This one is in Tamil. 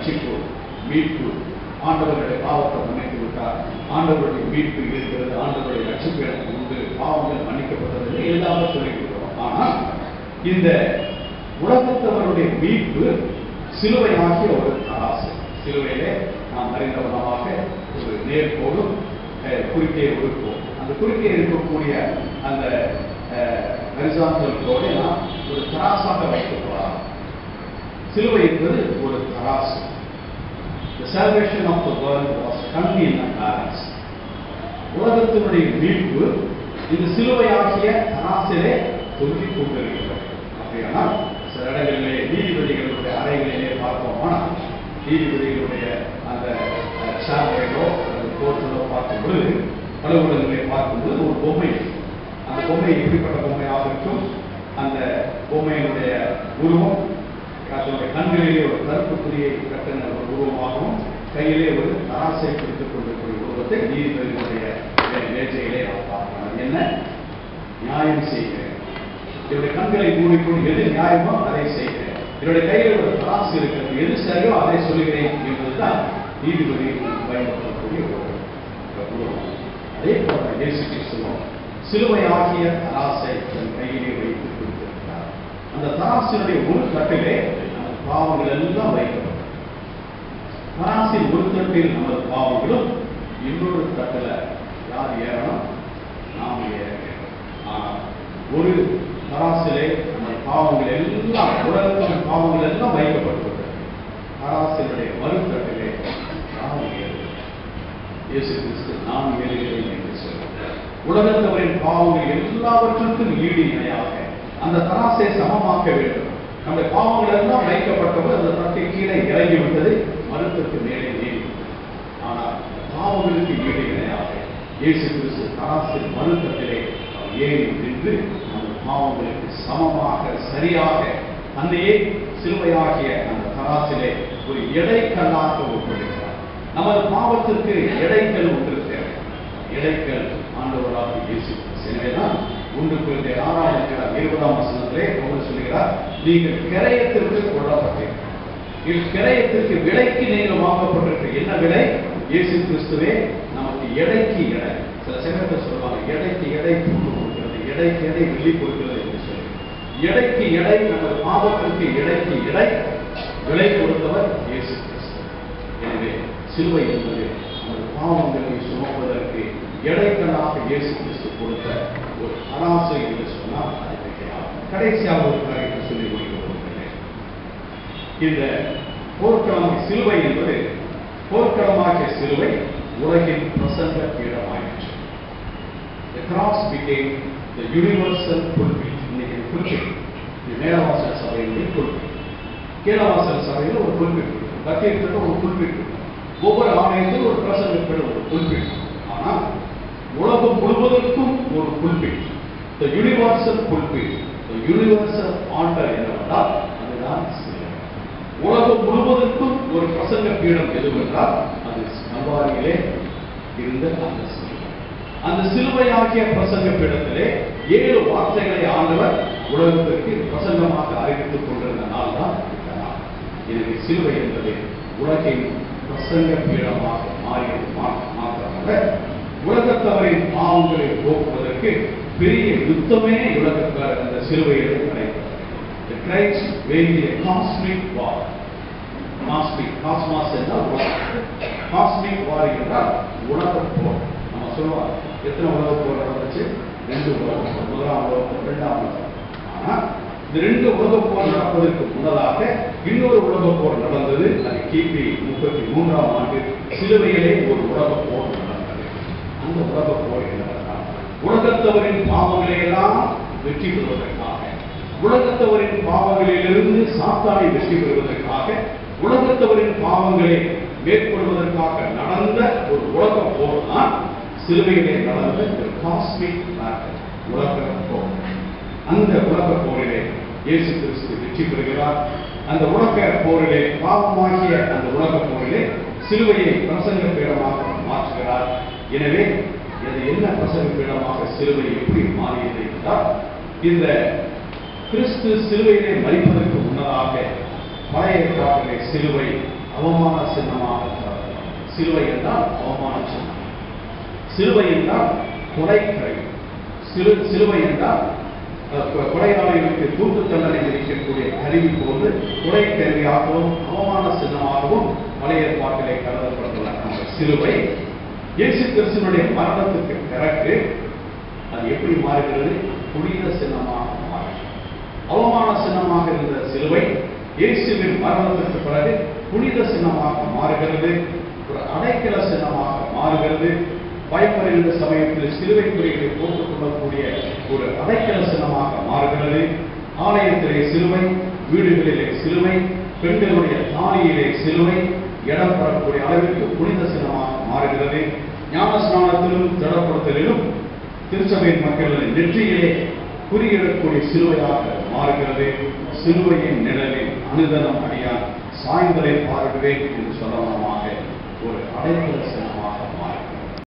ரட்சிப்பு மீட்பு ஆண்டவருடைய பாவத்தை மன்னித்து விட்டார் ஆண்டவருடைய மீட்பு இருக்கிறது ஆண்டவருடைய ரட்சிப்பு எனக்கு உண்டு பாவங்கள் மன்னிக்கப்பட்டது என்று எளிதாக சொல்லிவிடுகிறோம் ஆனால் இந்த உலகத்தவருடைய மீட்பு சிலுவையாகிய ஒரு தராசு சிலுவையிலே நாம் அறிந்த விதமாக ஒரு நேர்கோடும் அஹ், குறுக்கே ஒரு கோடு அந்த குறுக்கே இருக்கக்கூடிய அந்த ஹரிசாண்டல் கோடை நாம் ஒரு தராசாக வைத்துக் கொள்ளலாம் சிலுவை என்பது ஒரு தராசு The salvation of the world was hung in the balance. உலகத்தினுடைய மீட்பு இந்த சிலுவையாகிய தராசிலே தொங்கிக் கொண்டிருக்கிறது அப்படியானால் சில இடங்களிலே நீதிபதிகளுடைய அறைகளிலே பார்ப்போமானால் நீதிபதிகளுடைய அந்த சேனலையோ அல்லது கோர்ட்டிலோ பார்க்கும் பொழுது அலுவலகங்களை பார்க்கும்போது ஒரு பொம்மை இருக்கு. அந்த பொம்மை எப்படிப்பட்ட பொம்மையாக இருக்கும் அந்த பொம்மையினுடைய உருவம் அதனுடைய கண்களிலே ஒரு கருப்பு துணியை கட்டின ஒரு உருவமாகவும் கையிலே ஒரு தராசை பிடித்துக் கொண்டிருக்கிற உருவத்தை நீதிபதிகளுடைய மே- மேஜையிலே நாம் பார்க்கலாம் அது என்ன நியாயம் செய்கிறேன் என்னுடைய கண்களை மூடிக்கொண்டு எது நியாயமோ அதை செய்கிறேன் என்னுடைய கையில் ஒரு தராசு இருக்கிறது எது சரியோ அதை சொல்லுகிறேன் என்பதுதான் நீதிபதி பயன்படுத்தக்கூடிய ஒரு ஒரு உருவம் அதே போல இயேசு கிறிஸ்துவும் சிலுவையாகிய தராசை தன் கையிலே வைத்துக் கொடுத்திருக்கிறார் அந்த தராசினுடைய ஒரு தட்டிலே நமது பாவங்கள் எல்லாம் வைக்கப்படும் தராசின் ஒரு தட்டில் நமது பாவங்களும் இன்னொரு தட்டில் யார் ஏறணும் நாம் ஏற வேண்டும் ஆனால் ஒரு தராசிலே நமது பாவங்கள் எல்லாம் உலகத்தின் பாவங்கள் எல்லாம் வைக்கப்பட்டுள்ளது தராசினுடைய மறுத்தட்டிலே நாம் ஏறுகிறோம் இயேசு கிறிஸ்து நான் ஏறுகிறேன் என்று சொல்கிறார் உலகத்தவரின் பாவங்கள் எல்லாவற்றுக்கும் ஈடு இணையாக அந்த தராசை சமமாக்க வேண்டும் நம்முடைய பாவங்கள் எல்லாம் வைக்கப்பட்டவர் அந்த தட்டை கீழே இறங்கி விட்டது மருத்துவக்கு மேலே ஏறி ஆனால் பாவங்களுக்கு ஈடு இணையாக இயேசு கிறிஸ்து தராசின் மறுத்தட்டிலே அவர் ஏறி நின்று அந்த பாவங்களுக்கு சமமாக சரியாக தன்னையே சிலுவையாகிய அந்த தராசிலே ஒரு எடைக்கல்லாக ஒப்படைக்கிறார் நமது பாவத்திற்கு எடைக்கல் ஒன்று தேவை எடைக்கல் ஆண்டவராக இயேசு கிறிஸ்து. எனவேதான் ஒன்று குழந்தை ஆறாம் அதிகாரம் இருபதாம் வசனத்திலே பவுல் சொல்கிறார் நீங்கள் கிரயத்திற்கு கொல்லப்பட்டீர்கள் இக்கிரயத்திற்கு விலைக்கு நீங்கள் வாங்கப்பட்டிருக்கு என்ன விலை இயேசு கிறிஸ்துவே நமக்கு எடைக்கு எடை சில சமயத்தில் சொல்லுவாங்க எடைக்கு எடை பொண்ணு கொடுக்கிறது எடைக்கு எடை வெள்ளி கொடுக்கிறது என்று சொல்லி எடைக்கு எடை நமது பாவத்திற்கு எடைக்கு எடை விலை கொடுத்தவர் இயேசு கிறிஸ்து எனவே சிலுவை என்பது நமது பாவங்களை சுமப்பதற்கு எடைக்கல்லாக இயேசு கிறிஸ்து கொடுத்த ஒரு அனாசை என்று சொன்னால் அது மிகையாகும் கடைசியாக ஒரு காரியத்தை சொல்லி முடிக்க விரும்புகிறேன் இந்த போர்க்களம் சிலுவை என்பது போர்க்களமாகிய சிலுவை உலகின் பிரசங்க பீடமாயிற்று The cross became the universal pulpit. இன்னைக்கு pulpit. இது மேலவாசல் சபையினுடைய pulpit. கீழவாசல் சபையில் ஒரு pulpit இருக்கு. பத்தியத்தில் ஒரு pulpit இருக்கு. ஒவ்வொரு ஆலயத்திலும் ஒரு பிரசங்க பீடம் ஒரு pulpit. ஆனால் உலகம் முழுவதற்கும் ஒரு pulpit. The universal pulpit. The universal altar என்னவென்றால் அதுதான் சிலுவை. உலகம் முழுவதற்கும் ஒரு பிரசங்க பீடம் எதுவென்றால் அது கல்வாரியிலே இருந்த அந்த சிலுவை அந்த சிலுவையாகிய பிரசங்க பீடத்திலே ஏழு வார்த்தைகளை ஆண்டவர் உலகத்திற்கு பிரசங்கமாக அறிவித்துக் கொண்டிருந்த நாள் தான் இந்த நாள் எனவே சிலுவை என்பது உலகின் பிரசங்க பீடமாக மாறியது மா- மாத்திரமல்ல உலகத்தவரின் பாவங்களை போக்குவதற்கு பெரிய யுத்தமே உலகத்தில் அந்த சிலுவையில் நடைபெற்றது The Christ waged a cosmic war. Cosmic, cosmos என்றால் உலகம். Cosmic war என்றால் உலகப் போர். நம்ம சொல்லுவோம் எத்தனை உலகப் போர் நடந்துச்சு ரெண்டு உலகப் போர் முதலாம் உலகப் போர் இரண்டாம் உலகம் ஆனா இந்த ரெண்டு உலகப் போர் நடப்பதற்கு முன்னதாக இன்னொரு உலகப் போர் நடந்தது அது கிபி முப்பத்தி மூன்றாம் ஆண்டு சிலுவையிலே ஒரு உலகப் போர் நடந்தது அந்த உலகப் போர் என்னவென்றால் உலகத்தவரின் பாவங்களை எல்லாம் வெற்றி பெறுவதற்காக உலகத்தவரின் பாவங்களிலிருந்து சாத்தானை வெற்றி பெறுவதற்காக உலகத்தவரின் பாவங்களை மேற்கொள்வதற்காக நடந்த ஒரு உலக போர் தான் சிலுவையிலே நடந்த ஒரு காஸ்மிக் பேட்டல் உலக போர் அந்த உலக போரிலே இயேசு கிறிஸ்து வெற்றி பெறுகிறார் அந்த உலக போரிலே பாவமாகிய அந்த உலக போரிலே சிலுவையை பிரசங்க பீடமாக மாற்றுகிறார் எனவே இது என்ன பிரசங்க பீடமாக சிலுவை எப்படி மாறியது என்றால் இந்த கிறிஸ்து சிலுவையிலே மறிப்பதற்கு முன்னதாக பழைய ஏற்பாட்டிலே சிலுவை அவமான சின்னமாக கருதப்படும். சிலுவை என்றால் அவமான சின்னம் சிலுவை என்றால் கொலைக்கரை சிறு சிலுவை என்றால் அஹ், கொ- கொலையாளிகளுக்கு தூக்கு தண்டனை விதிக்கக்கூடிய கருவி போன்று கொலை கருவியாகவும் அவமான சின்னமாகவும் பழைய ஏற்பாட்டிலே கருதப்பட்டுள்ள அந்த சிலுவை இயேசு கிறிஸ்துவனுடைய மரணத்துக்கு பிறகு அது எப்படி மாறுகிறது புனித சின்னமாக மாறுகிறது அவமான சின்னமாக இருந்த சிலுவை இயேசுவின் மரணத்திற்கு பிறகு புனித சின்னமாக மாறுகிறது ஒரு அடைக்கல சின்னமாக மாறுகிறது பயப்படுகின்ற சமயத்தில் சிலுவை குறிகளை போட்டுக் கொள்ளக்கூடிய ஒரு அடைக்கல சின்னமாக மாறுகிறது ஆலயத்திலே சிலுவை வீடுகளிலே சிலுவை பெண்களுடைய தாலியிலே சிலுவை இடம் பெறக்கூடிய அளவிற்கு புனித சின்னமாக மாறுகிறது ஞான ஸ்நானத்திலும் ஜடப்படுத்தலிலும் திருச்சபையின் மக்களின் நெற்றியிலே குறியிடக்கூடிய சிலுவையாக மாறுகிறது சிலுவையின் நிழலில் அனுதனம் அடியான் சாய்ந்தலை பார்க்கிறேன் என்று சொல்லமாக ஒரு அடைக்கல சின்னம்